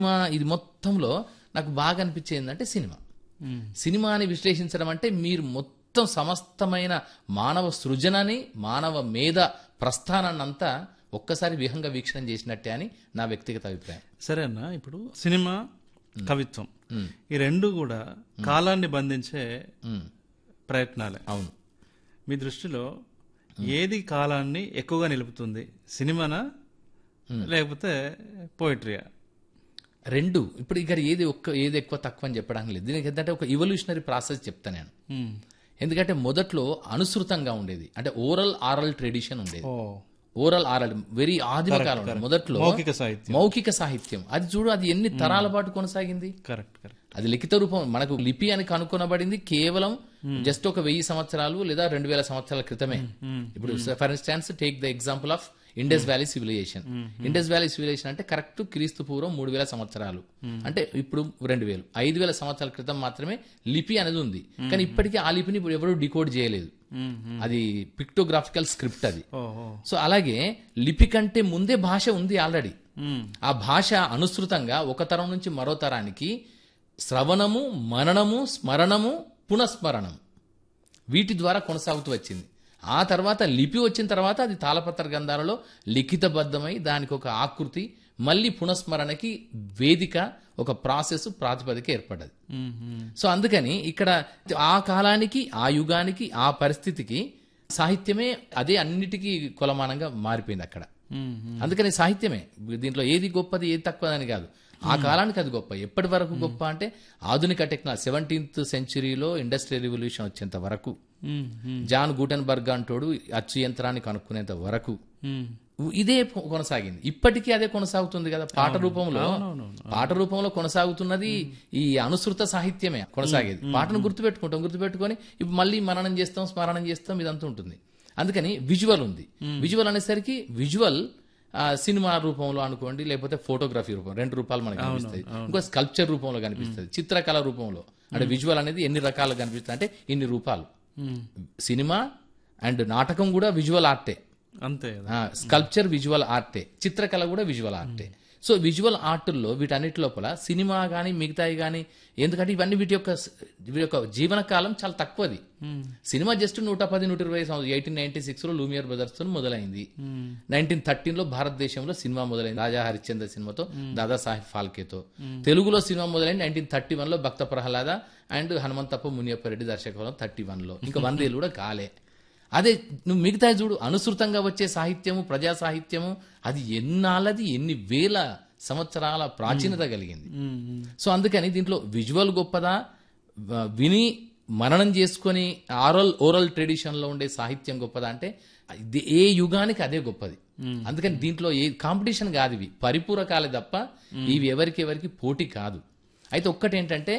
Cinema ఇది మొత్తంలో నాకు బాగా అనిపించేది ఏంటంటే సినిమా సినిమాని విశ్లేషించడం అంటే మీరు మొత్తం సమస్తమైన మానవ సృజనని మానవ మేధ ప్రస్థానాన్ని అంతా ఒక్కసారి విహంగ వీక్షణం చేసినట్టే అని నా వ్యక్తిగత అభిప్రాయం సరే అన్న ఇప్పుడు సినిమా కవిత్వం ఈ రెండు కూడా కాలాన్ని బంధించే ఉమ్, ప్రయత్నాలే అవును మీ దృష్టిలో ఏది కాలాన్ని ఎక్కువగా నిలుపుతుంది సినిమానా లేకపోతే పోయిటరీయా రెండు ఇప్పుడు ఇక్కడ ఏది ఒక్క ఏది ఎక్కువ తక్కువ అని చెప్పడానికి లేదు దీనికి ఏంటంటే ఒక ఇవల్యూషనరీ ప్రాసెస్ చెప్తా నేను ఎందుకంటే మొదట్లో అనుసృతంగా ఉండేది అంటే ఓరల్ ఆరల్ ట్రెడిషన్ ఉండేది ఓ ఓరల్ ఆరల్ వెరీ ఆదిమ కాలం మొదట్లో మౌఖిక సాహిత్యం మౌఖిక సాహిత్యం అది చూడు అది ఎన్ని తరాల పాటు కొనసాగింది కరెక్ట్ కరెక్ట్ అది లిఖిత రూపం మనకు లిపి అని కనుక్కొనబడింది కేవలం జస్ట్ ఒక వెయ్యి సంవత్సరాలు లేదా రెండు వేల సంవత్సరాల క్రితమే ఇప్పుడు for instance take the example of Indus valley civilization Indus valley civilization అంటే కరెక్ట్ క్రీస్తు పూర్వం మూడు వేల సంవత్సరాలు అంటే ఇప్పుడు రెండు వేలు ఐదు వేల సంవత్సరాల క్రితం మాత్రమే లిపి అనేది ఉంది కానీ ఇప్పటికీ ఆ లిపిని ఇప్పుడు ఎవరు డికోడ్ చేయలేదు అది పిక్టోగ్రాఫికల్ స్క్రిప్ట్ అది ఓ ఓ సో అలాగే లిపి కంటే ముందే భాష ఉంది ఆల్రెడీ మ్మ్. ఆ భాష అనుసృతంగా ఒక తరం నుంచి మరో తరానికి శ్రవణము మననము స్మరణము పునఃస్మరణం వీటి ద్వారా కొనసాగుతూ వచ్చింది ఆ తర్వాత లిపి వచ్చిన తర్వాత అది తాళపత్ర గ్రంథాలలో లిఖితబద్ధమై దానికి ఒక ఆకృతి మళ్ళీ పునఃస్మరణకి వేదిక ఒక ప్రాసెస్ ప్రాతిపదిక ఏర్పడ్డది మ్మ్, మ్మ్. సో అందుకని ఇక్కడ ఆ కాలానికి ఆ యుగానికి ఆ పరిస్థితికి సాహిత్యమే అదే అన్నిటికీ కొలమానంగా మారిపోయింది అక్కడ మ్మ్, మ్మ్. అందుకని సాహిత్యమే దీంట్లో ఏది గొప్పది ఏది తక్కువ అని కాదు ఆ కాలానికి అది గొప్ప ఎప్పటి వరకు గొప్ప అంటే ఆధునిక టెక్నాలజీ సెవెంటీన్త్ సెంచురీలో ఇండస్ట్రియల్ రెవల్యూషన్ వచ్చేంత వరకు మ్మ్, మ్మ్. జాన్ గూటన్బర్గ్ అంటోడు అచ్చు యంత్రాన్ని కనుక్కునేంత వరకు మ్మ్. ఇదే కొ- కొనసాగింది ఇప్పటికీ అదే కొనసాగుతుంది కదా పాట రూపంలో పాట రూపంలో కొనసాగుతున్నది ఈ అనుసృత సాహిత్యమే కొనసాగేది పాటను గుర్తుపెట్టుకుంటాం గుర్తుపెట్టుకొని ఇప్పుడు మళ్ళీ మననం చేస్తాం స్మరణం చేస్తాం ఇదంతా ఉంటుంది అందుకని విజువల్ ఉంది విజువల్ అనేసరికి విజువల్ ఆ, సినిమా రూపంలో అనుకోండి లేకపోతే ఫోటోగ్రఫీ రూపం రెండు రూపాలు మనకు కనిపిస్తాయి ఇంకో స్కల్ప్చర్ రూపంలో కనిపిస్తుంది చిత్రకళ రూపంలో అంటే విజువల్ అనేది ఎన్ని రకాలుగా కనిపిస్తుంది అంటే ఇన్ని రూపాలు మ్మ్. సినిమా అండ్ నాటకం కూడా విజువల్ ఆర్టే అంతే కదా స్కల్ప్చర్ విజువల్ ఆర్టే చిత్రకళ కూడా విజువల్ ఆర్టే సో విజువల్ ఆర్టుల్లో వీటన్నిటి లోపల సినిమా కానీ మిగతాయి కానీ ఎందుకంటే ఇవన్నీ వీటి యొక్క వీటి యొక్క జీవనకాలం చాలా తక్కువది సినిమా జస్ట్ నూట పది నూట ఇరవై సంవత్సరం ఎయిటీన్ నైన్టీ సిక్స్ లో లూమియర్ బ్రదర్స్ తో మొదలైంది నైన్టీన్ థర్టీన్ లో భారతదేశంలో సినిమా మొదలైంది రాజా హరిశ్చంద్ర సినిమాతో దాదాసాహెబ్ ఫాల్కేతో తెలుగులో సినిమా మొదలైంది నైన్టీన్ థర్టీ వన్ లో భక్త ప్రహ్లాద అండ్ హనుమంతప్ప మునియప్ప రెడ్డి దర్శకత్వం థర్టీ వన్ లో ఇంకా వందేళ్ళు కూడా కాలే అదే నువ్వు మిగతా చూడు అనుసృతంగా వచ్చే సాహిత్యము ప్రజా సాహిత్యము అది ఎన్నాళ్ళది ఎన్ని వేల సంవత్సరాల ప్రాచీనత కలిగింది మ్మ్, మ్మ్. సో అందుకని దీంట్లో విజువల్ గొప్పదా వ- విని మననం చేసుకొని ఆరల్ ఓరల్ ట్రెడిషన్ లో ఉండే సాహిత్యం గొప్పదా అంటే ఇది ఏ యుగానికి అదే గొప్పది అందుకని దీంట్లో ఏ కాంపిటీషన్ కాదు ఇవి పరిపూరకాలే తప్ప ఇవి ఎవరికి ఎవరికి పోటీ కాదు అయితే ఒక్కటి ఏంటంటే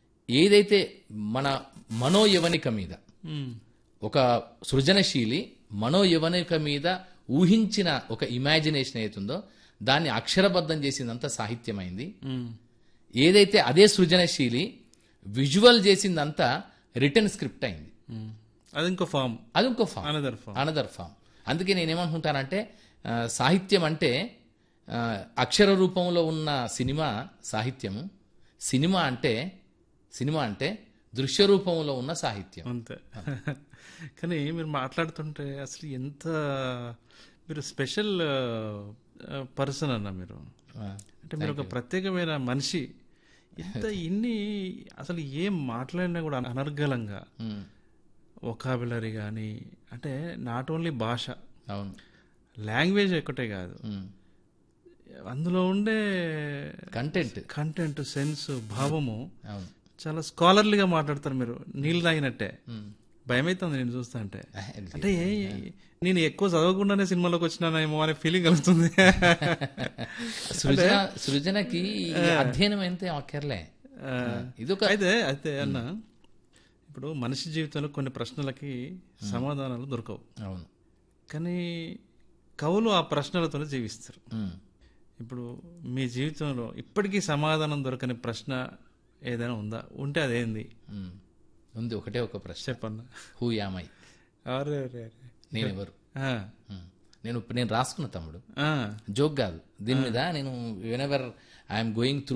ఏదైతే మన మనోయవనిక మీద మ్మ్. ఒక సృజనశీలి మనోయవనిక మీద ఊహించిన ఒక ఇమాజినేషన్ అవుతుందో దాన్ని అక్షరబద్ధం చేసిందంతా సాహిత్యమైంది మ్మ్. ఏదైతే అదే సృజనశీలి విజువల్ చేసిందంతా రిటర్న్ స్క్రిప్ట్ అయింది మ్మ్. అది ఇంకో ఫామ్ అది ఇంకో form another form another form అందుకే నేనేమనుకుంటానంటే ఆ, సాహిత్యం అంటే ఆ, అక్షర రూపంలో ఉన్న సినిమా సాహిత్యము సినిమా అంటే సినిమా అంటే దృశ్య రూపంలో ఉన్న సాహిత్యం అంతే కానీ మీరు మాట్లాడుతుంటే అసలు ఎంత మీరు స్పెషల్ పర్సన్ అన్న మీరు ఆ, అంటే మీరు ఒక ప్రత్యేకమైన మనిషి ఇంత ఇన్ని అసలు ఏం మాట్లాడినా కూడా అనర్గళంగా ఉమ్, ఒకాబులరీ కానీ అంటే నాట్ ఓన్లీ భాష అవును లాంగ్వేజ్ ఒకటే కాదు ఉమ్, అందులో ఉండే కంటెంట్ కంటెంట్ సెన్స్ భావము అవును చాలా స్కాలర్లీగా మాట్లాడతారు మీరు నీళ్ళు తాగినట్టే ఉమ్. భయమైతుంది నేను చూస్తా అంటే అంటే నేను ఎక్కువ చదవకుండానే సినిమాలోకి వచ్చినానేమో అనే ఫీలింగ్ కలుగుతుంది సృజన సృజనకి ఈ అధ్యయనం అయితే అక్కర్లే ఆ, ఇదొక అయితే అయితే అన్న ఇప్పుడు మనిషి జీవితంలో కొన్ని ప్రశ్నలకి సమాధానాలు దొరకవు అవును కానీ కవులు ఆ ప్రశ్నలతోనే జీవిస్తారు ఉమ్. ఇప్పుడు మీ జీవితంలో ఇప్పటికీ సమాధానం దొరకని ప్రశ్న ఏదైనా ఉందా ఉంటే అదేంది ఉమ్. ఉంది ఒకటే ఒక ప్రశ్న చెప్పన్న హూ యామై అరే అరే అరే నేనెవరు ఆ, ఉమ్. నేను నేను రాసుకున్న తమ్ముడు ఆ, జోక్ కాదు దీని మీద నేను whenever I'm going through